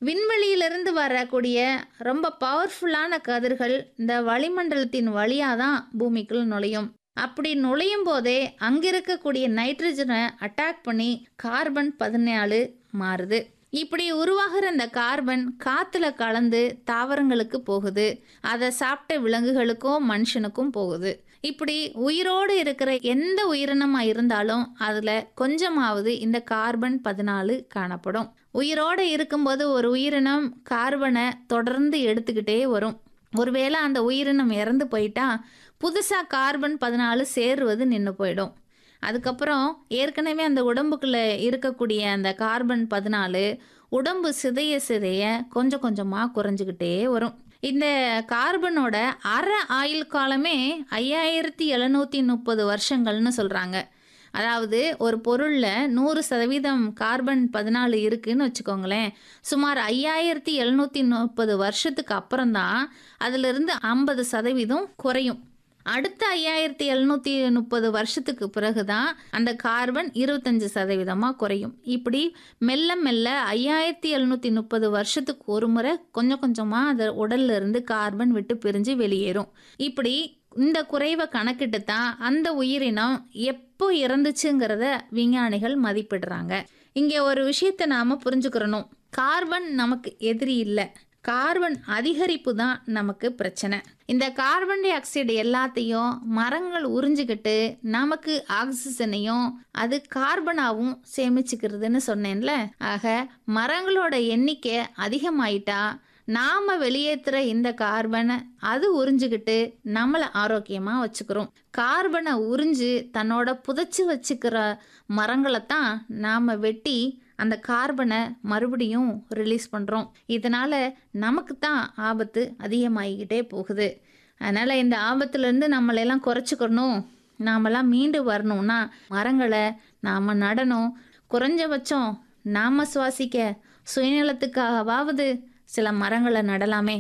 விண்வெளியிலிருந்து வரக்கூடிய ரொம்ப பவர்ஃபுல்லான கதிர்கள் இந்த வளிமண்டலத்தின் வழியாக தான் பூமிக்குள் நுழையும் அப்படி நுழையும் போதே அங்க இருக்கக்கூடிய நைட்ரஜனை அட்டாக் பண்ணி கார்பன் பதினாலு மாறுது இப்படி உருவாகிற இந்த கார்பன் காத்துல கலந்து தாவரங்களுக்கு போகுது அதை சாப்பிட்ட விலங்குகளுக்கும் மனுஷனுக்கும் போகுது இப்படி உயிரோடு இருக்கிற எந்த உயிரினமாக இருந்தாலும் அதில் கொஞ்சமாவது இந்த கார்பன் பதினாலு காணப்படும் உயிரோடு இருக்கும்போது ஒரு உயிரினம் கார்பனை தொடர்ந்து எடுத்துக்கிட்டே வரும் ஒருவேளை அந்த உயிரினம் இறந்து போயிட்டா புதுசாக கார்பன் பதினாலு சேருவது நின்று போயிடும் அதுக்கப்புறம் ஏற்கனவே அந்த உடம்புக்குள்ளே இருக்கக்கூடிய அந்த கார்பன் பதினாலு உடம்பு சிதைய சிதைய கொஞ்சம் கொஞ்சமாக குறைஞ்சிக்கிட்டே வரும் இந்த கார்பனோட அரை ஆயுள் காலமே ஐயாயிரத்தி எழுநூற்றி முப்பது வருஷங்கள்னு சொல்கிறாங்க அதாவது ஒரு பொருளில் நூறு சதவீதம் கார்பன் பதினாலு இருக்குன்னு வச்சுக்கோங்களேன் சுமார் ஐயாயிரத்தி எழுநூற்றி முப்பது வருஷத்துக்கு அப்புறம்தான் அதிலிருந்து ஐம்பது சதவீதம் குறையும் அடுத்த ஐயாயிரத்தி எழுநூற்றி முப்பது வருஷத்துக்கு பிறகு தான் அந்த கார்பன் இருபத்தஞ்சு சதவீதமாக குறையும் இப்படி மெல்ல மெல்ல ஐயாயிரத்தி எழுநூற்றி முப்பது வருஷத்துக்கு ஒரு முறை கொஞ்சம் கொஞ்சமாக அது உடல்ல இருந்து கார்பன் விட்டு பிரிஞ்சு வெளியேறும் இப்படி இந்த குறைவை கணக்கிட்டு தான் அந்த உயிரினம் எப்போ இறந்துச்சுங்கிறத விஞ்ஞானிகள் மதிப்பிடுறாங்க இங்கே ஒரு விஷயத்தை நாம் புரிஞ்சுக்கிறணும் கார்பன் நமக்கு எதிரி இல்லை கார்பன் அதிகரிப்பு தான் நமக்கு பிரச்சனை இந்த கார்பன் டை ஆக்சைடு எல்லாத்தையும் மரங்கள் உறிஞ்சிக்கிட்டு நமக்கு ஆக்சிஜனையும் அது கார்பனாவும் சேமிச்சுக்கிறதுன்னு சொன்னேன்ல ஆக மரங்களோட எண்ணிக்கை அதிகமாயிட்டா நாம வெளியேற்றுற இந்த கார்பனை அது உறிஞ்சிக்கிட்டு நம்மளை ஆரோக்கியமாக வச்சுக்கிறோம் கார்பனை உறிஞ்சு தன்னோட புதைச்சி வச்சுக்கிற மரங்களை தான் நாம் வெட்டி அந்த கார்பனை மறுபடியும் ரிலீஸ் பண்ணுறோம் இதனால் நமக்கு தான் ஆபத்து அதிகமாகிக்கிட்டே போகுது அதனால் இந்த ஆபத்துலேருந்து நம்மளையெல்லாம் குறைச்சிக்கணும் நாமெல்லாம் மீண்டு வரணும்னா மரங்களை நாம் நடணும் குறைஞ்சபட்சம் நாம் சுவாசிக்க சுயநலத்துக்காகவாவது சில மரங்களை நடலாமே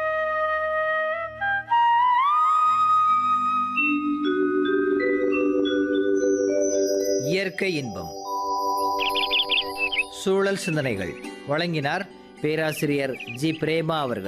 இயற்கை இன்பம் சூழல் சிந்தனைகள் வழங்கினார் பேராசிரியர் ஜி பிரேமா அவர்கள்